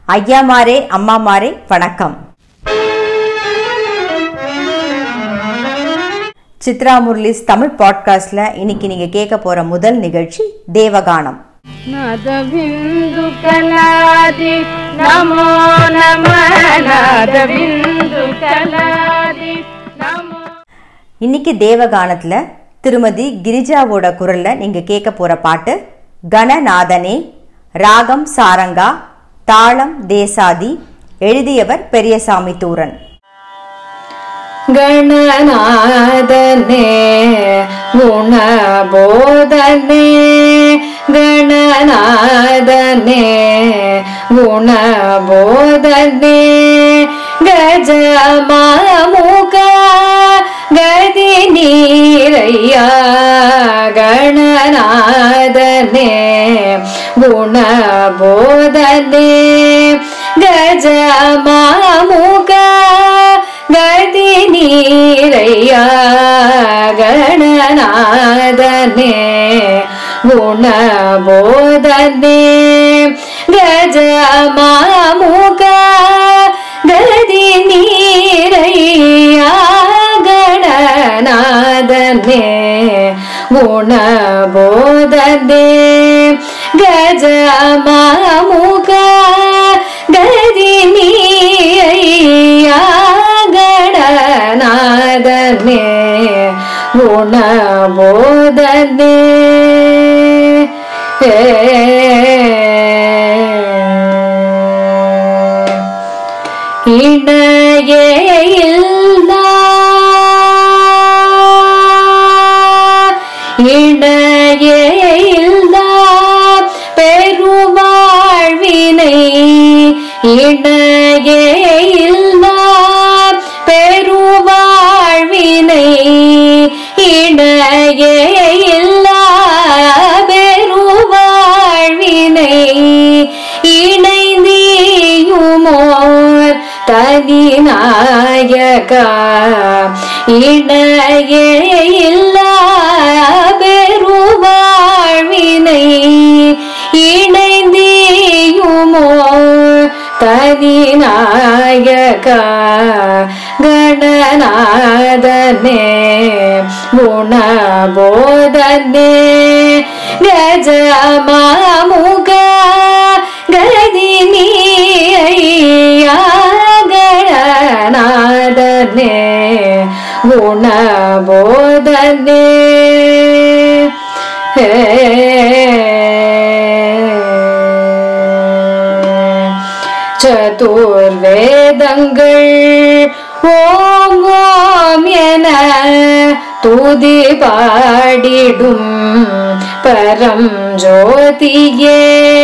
ஐயாமாரே அம்மாமாரே வணக்கம் சித்ரா முரளிஸ் தமிழ் பாட்காஸ்ட்ல இன்னைக்கு நீங்க கேட்க போற முதல் நிகழ்ச்சி தேவகானம் नादबिन्दु कलादि नमो नमः नादबिन्दु कलादि नमो இன்னைக்கு தேவகானத்துல திருமதி கிரிஜாவோட குரல்ல நீங்க கேட்க போற பாட்டு கணநாதனே ராகம் சாரங்கா தாளம் தேசாதி எழுதியவர் பெரியசாமி தூரன் गणनादने गुणबोधने गणनादने गुणबोधने गजमामुख गदिनीरय्या गणनादने गुणबोधने गजमामुख ಗದಿ ನೀರಯ್ಯ ಗಣನಾದನೆ ಗುಣಬೋಧನೆ ಗಜ ಮಾಮುಗ ಗದಿ ನೀರಯ್ಯ ಗಣನಾದನೆ ಗುಣಬೋಧನೆ ಗಜ ಮಾಮುಗ ಗದಿ ನೀರಯ್ಯ ಗಣನಾದನೆ ಗುಣಬೋಧನೆ இணையே இல்ல இணையே இல்ல பெருவாழ்வினை இணையே இல்ல பெருவாழ்வினை இணையே இல்ல பெருவாழ்வினை இணைந்தியுமோர் தனிநாயகா இணையே இல்ல பெருவாழ்வினை இணைந்தியுமோர் தனிநாயகா ಗಣನಾದನೆ ಗುಣಬೋಧನೆ ಗಜ ಮಾಮುಗ ಗದಿನಿಯ ಗಣನಾದನೆ ಗುಣಬೋಧನೆ சதுர்வேதங்கள் ஓம் ஓம் என தூதி பாடிடும் பரம் ஜோதியே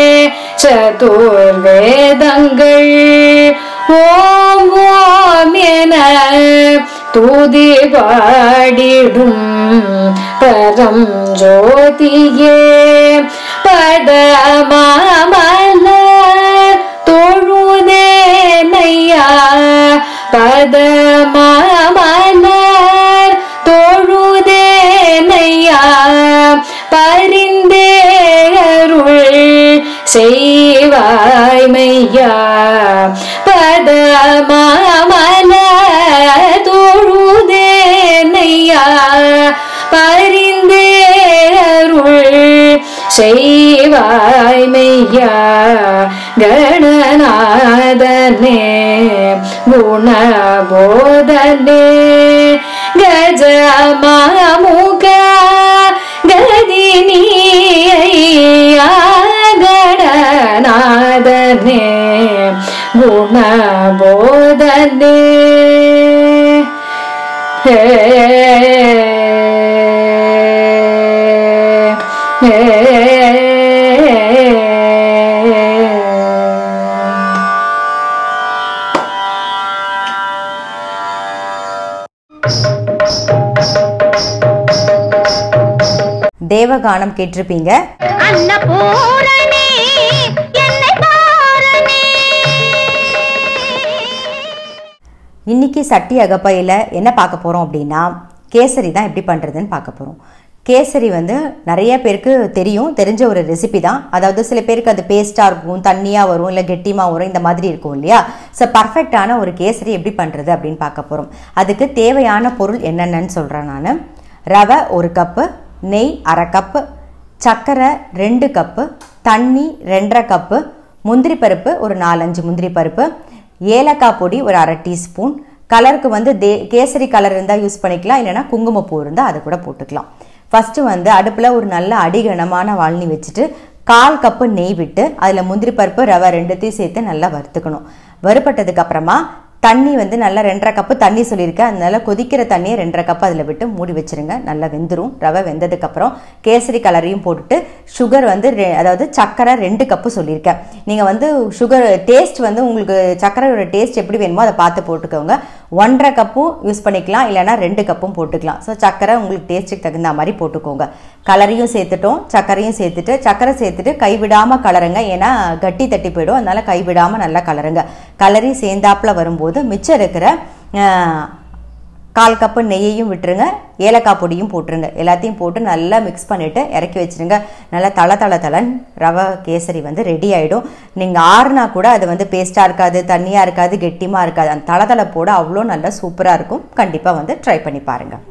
சதுர்வேதங்கள் ஓம் ஓம் என தூதி பாடிடும் பரம் ஜோதியே பதமாமல தொழுதேனையா பதமாமலர் தொழுதேனையா பரிந்தேருள் செய்வாய்மையா பதமாமல தொழுதேனையா பரிந்தேருள் செய்வாய்மையா கணநாதனே குணபோதனே கஜ மாமுக கதினியா கணநாதனே குணபோதனே தேவகானம் கேட்டிருப்பீங்க அன்னபூரணி என்னை பாரணி இன்னைக்கு சட்டி அகப்பையில் என்ன பார்க்க போகிறோம் அப்படின்னா கேசரி தான் எப்படி பண்ணுறதுன்னு பார்க்க போகிறோம் கேசரி வந்து நிறைய பேருக்கு தெரியும் தெரிஞ்ச ஒரு ரெசிபி தான் அதாவது சில பேருக்கு அது பேஸ்ட்டாக இருக்கும் தண்ணியாக வரும் இல்லை கெட்டிமாக வரும் இந்த மாதிரி இருக்கும் இல்லையா ஸோ பர்ஃபெக்டான ஒரு கேசரி எப்படி பண்ணுறது அப்படின்னு பார்க்க போகிறோம் அதுக்கு தேவையான பொருள் என்னென்னு சொல்கிறேன் நான் ரவை ஒரு கப்பு நெய் அரை கப்பு சர்க்கரை ரெண்டு கப்பு தண்ணி ரெண்டரை கப்பு முந்திரி பருப்பு ஒரு நாலஞ்சு முந்திரி பருப்பு ஏலக்காய் பொடி ஒரு அரை டீஸ்பூன் கலருக்கு வந்து தே கேசரி கலர் இருந்தால் யூஸ் பண்ணிக்கலாம் இல்லைன்னா குங்குமப்பூ இருந்தால் அதை கூட போட்டுக்கலாம் ஃபஸ்ட்டு வந்து அடுப்பில் ஒரு நல்ல அடிகனமான வாழனி வச்சுட்டு கால் கப்பு நெய் விட்டு அதில் முந்திரி பருப்பு ரவை ரெண்டுத்தையும் சேர்த்து நல்லா வறுத்துக்கணும் வறுபட்டதுக்கு அப்புறமா தண்ணி வந்து நல்லா ரெண்டரை கப்பு தண்ணி சொல்லியிருக்கேன் அதனால கொதிக்கிற தண்ணியை ரெண்டரை கப்பு அதில் விட்டு மூடி வச்சிருங்க நல்லா வெந்துடும் ரவை வெந்ததுக்கப்புறம் கேசரி கலரையும் போட்டுட்டு சுகர் வந்து ரெ- அதாவது சர்க்கரை ரெண்டு கப்பு சொல்லியிருக்கேன் நீங்கள் வந்து சுகர் டேஸ்ட் வந்து உங்களுக்கு சர்க்கரையோட டேஸ்ட் எப்படி வேணுமோ அதை பார்த்து போட்டுக்கோங்க ஒன்றரை கப்பும் யூஸ் பண்ணிக்கலாம் இல்லைன்னா ரெண்டு கப்பும் போட்டுக்கலாம் ஸோ சர்க்கரை உங்களுக்கு டேஸ்ட்டுக்கு தகுந்த மாதிரி போட்டுக்கோங்க கலரையும் சேர்த்துட்டோம் சர்க்கரையும் சேர்த்துட்டு சர்க்கரை சேர்த்துட்டு கைவிடாமல் கலருங்க ஏன்னா கட்டி தட்டி போயிடும் அதனால கைவிடாமல் நல்லா கலருங்க கலரி சேர்ந்தாப்புல வரும்போது மிச்சம் இருக்கிற ஆஹ், கால் கப்பு நெய்யையும் விட்டுருங்க ஏலக்காய் பொடியும் போட்டுருங்க எல்லாத்தையும் போட்டு நல்லா மிக்ஸ் பண்ணிவிட்டு இறக்கி வச்சிருங்க நல்லா தள தள தளன் ரவை கேசரி வந்து ரெடி ஆகிடும் நீங்கள் ஆறுனா கூட அது வந்து பேஸ்ட்டாக இருக்காது தண்ணியாக இருக்காது கெட்டிமாக இருக்காது அந்த தள தள போட அவ்வளோ நல்லா சூப்பராக இருக்கும் கண்டிப்பாக வந்து ட்ரை பண்ணி பாருங்கள்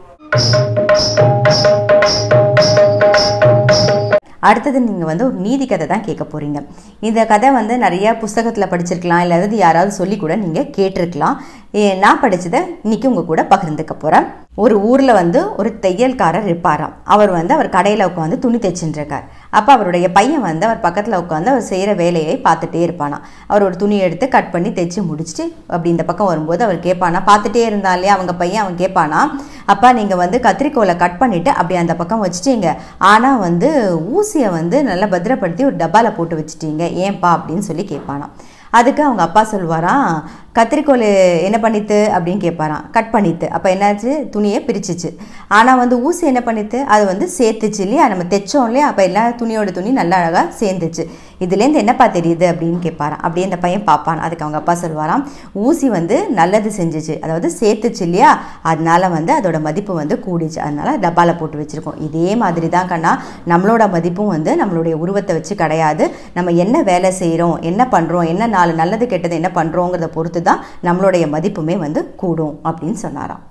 அடுத்தது நீங்கள் வந்து ஒரு நீதி கதை தான் கேட்க போகிறீங்க இந்த கதை வந்து நிறைய புஸ்தகத்தில் படிச்சிருக்கலாம் இல்லாதது யாராவது சொல்லி கூட நீங்கள் கேட்டிருக்கலாம் ஏ, நான் படித்ததை இன்னைக்கு உங்கள் கூட பகிர்ந்துக்க போகிறேன் ஒரு ஊரில் வந்து ஒரு தையல்காரர் இருப்பாராம் அவர் வந்து அவர் கடையில் உட்காந்து துணி தைச்சுட்டு இருக்கார் அப்போ அவருடைய பையன் வந்து அவர் பக்கத்தில் உட்காந்து அவர் செய்கிற வேலையை பார்த்துட்டே இருப்பானாம் அவர் ஒரு துணி எடுத்து கட் பண்ணி தைச்சு முடிச்சுட்டு அப்படி இந்த பக்கம் வரும்போது அவர் கேட்பானா பார்த்துட்டே இருந்தா இல்லையா அவங்க பையன் அவன் கேட்பானா அப்பா நீங்கள் வந்து கத்திரிக்கோலை கட் பண்ணிவிட்டு அப்படி அந்த பக்கம் வச்சுட்டீங்க ஆனால் வந்து ஊசியை வந்து நல்லா பத்திரப்படுத்தி ஒரு டப்பாவில் போட்டு வச்சுட்டீங்க ஏன்பா அப்படின்னு சொல்லி கேட்பானாம் அதுக்கு அவங்க அப்பா சொல்லுவாராம் கத்திரிக்கோல் என்ன பண்ணித்து அப்படின்னு கேட்பாராம் கட் பண்ணித்து அப்போ என்னாச்சு துணியை பிரிச்சிச்சு ஆனால் வந்து ஊசி என்ன பண்ணித்து அது வந்து சேர்த்துச்சு இல்லையா நம்ம தைச்சோம் இல்லையா அப்போ எல்லா துணியோட துணி நல்லா அழகாக சேர்ந்துச்சு இதுலேருந்து என்னப்பா தெரியுது அப்படின்னு கேட்பாராம் அப்படியே அந்த பையன் பார்ப்பான் அதுக்கு அவங்க அப்பா சொல்லுவாராம் ஊசி வந்து நல்லது செஞ்சுச்சு அதாவது சேர்த்துச்சு இல்லையா அதனால வந்து அதோட மதிப்பு வந்து கூடிச்சு அதனால டப்பாவில் போட்டு வச்சுருக்கோம் இதே மாதிரி தான் கண்ணா நம்மளோட மதிப்பும் வந்து நம்மளுடைய உருவத்தை வச்சு கிடையாது நம்ம என்ன வேலை செய்கிறோம் என்ன பண்ணுறோம் என்ன நாலு நல்லது கெட்டது என்ன பண்ணுறோங்கிறத பொறுத்து தான் நம்மளுடைய மதிப்புமே வந்து கூடும் அப்படின்னு சொன்னாராம்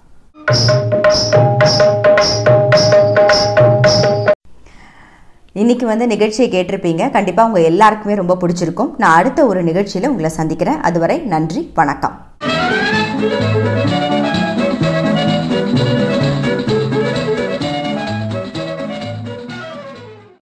இன்னைக்கு வந்து நிகழ்ச்சியை கேட்டிருப்பீங்க கண்டிப்பாக உங்கள் எல்லாருக்குமே ரொம்ப பிடிச்சிருக்கும் நான் அடுத்த ஒரு நிகழ்ச்சியில் உங்களை சந்திக்கிறேன் அதுவரை நன்றி வணக்கம்